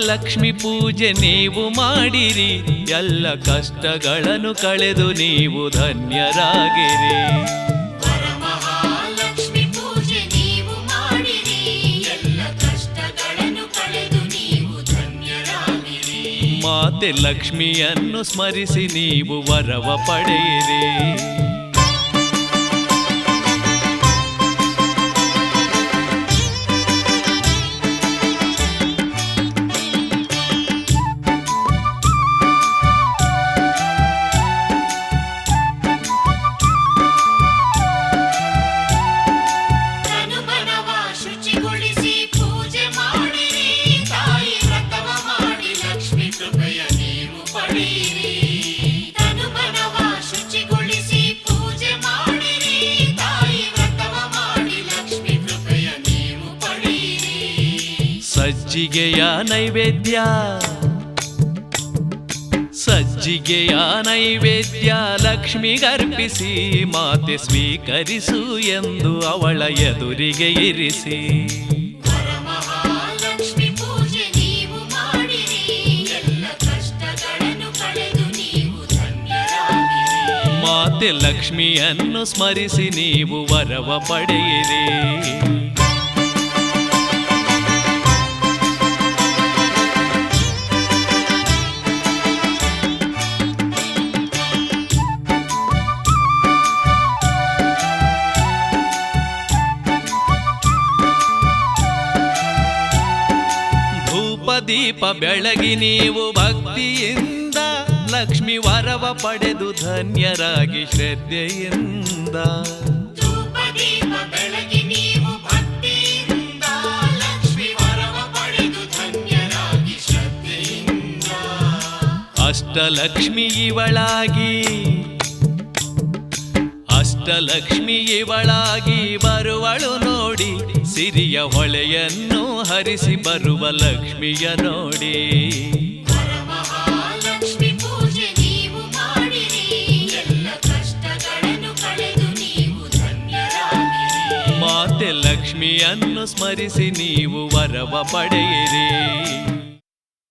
ವರಮಹಾಲಕ್ಷ್ಮಿ ಪೂಜೆ ನೀವು ಮಾಡಿರಿ ಎಲ್ಲ ಕಷ್ಟಗಳನ್ನು ಕಳೆದು ನೀವು ಧನ್ಯರಾಗಿರಿ ವರಮಹಾಲಕ್ಷ್ಮಿ ಪೂಜೆ ನೀವು ಮಾಡಿರಿ ಎಲ್ಲ ಕಷ್ಟಗಳನ್ನು ಕಳೆದು ನೀವು ಧನ್ಯರಾಗಿರಿ ಮಾತೆ ಲಕ್ಷ್ಮಿಯನ್ನು ಸ್ಮರಿಸಿ ನೀವು ವರವ ಪಡೆಯಿರಿ ತನುಮನವ ಶುಚಿಗೊಳಿಸಿ ಪೂಜೆ ಮಾಡಿರಿ ತಾಯಿ ವ್ರತವ ಮಾಡಿ ಲಕ್ಷ್ಮಿ ಕೃಪೆಯ ನೀವು ಪಡೆಯಿರಿ ತನುಮನವ ಶುಚಿಗೊಳಿಸಿ ಪೂಜೆ ಮಾಡಿರಿ ತಾಯಿ ವ್ರತವ ಮಾಡಿ ಲಕ್ಷ್ಮಿ ಕೃಪೆಯ ನೀವು ಪಡೆಯಿರಿ ಸಜ್ಜಿಗೆಯ ನೈವೇದ್ಯ ಸಜ್ಜಿಗೆಯ ನೈವೇದ್ಯ ಲಕ್ಷ್ಮಿಗರ್ಪಿಸಿ ಮಾತೆ ಸ್ವೀಕರಿಸು ಎಂದು ಅವಳ ಎದುರಿಗೆ ಇರಿಸಿ ವರಮಹಾಲಕ್ಷ್ಮಿ ಪೂಜೆ ನೀವು ಮಾಡಿರಿ ಎಲ್ಲ ಕಷ್ಟಗಳನ್ನು ಕಳೆದು ನೀವು ಧನ್ಯರಾಗಿರಿ ಮಾತೆ ಲಕ್ಷ್ಮಿಯನ್ನು ಸ್ಮರಿಸಿ ನೀವು ವರವ ಪಡೆಯಿರಿ ಧೂಪ ದೀಪ ಬೆಳಗಿ ನೀವು ಭಕ್ತಿಯಿಂದ ಲಕ್ಷ್ಮಿ ವರವ ಪಡೆದು ಧನ್ಯರಾಗಿ ಶ್ರದ್ಧೆಯಿಂದ ಧೂಪ ದೀಪ ಬೆಳಗಿ ನೀವು ಭಕ್ತಿಯಿಂದ ಲಕ್ಷ್ಮಿ ವರವ ಪಡೆದು ಧನ್ಯರಾಗಿ ಶ್ರದ್ಧೆಯಿಂದ ಅಷ್ಟಲಕ್ಷ್ಮಿ ಇವಳಾಗಿ ಅಷ್ಟಲಕ್ಷ್ಮಿ ಇವಳಾಗಿ ಬರುವಳು ನೋಡಿ ಸಿರಿಯ ಹೊಳೆಯನ್ನು ಹರಿಸಿ ಬರುವ ಲಕ್ಷ್ಮಿಯ ನೋಡಿ ವರಮಹಾಲಕ್ಷ್ಮಿ ಪೂಜೆ ನೀವು ಮಾಡಿರಿ ಎಲ್ಲ ಕಷ್ಟಗಳನ್ನು ಕಳೆದು ನೀವು ಧನ್ಯರಾಗಿರಿ ಮಾತೆ ಲಕ್ಷ್ಮಿಯನ್ನು ಸ್ಮರಿಸಿ ನೀವು ವರವ ಪಡೆಯಿರಿ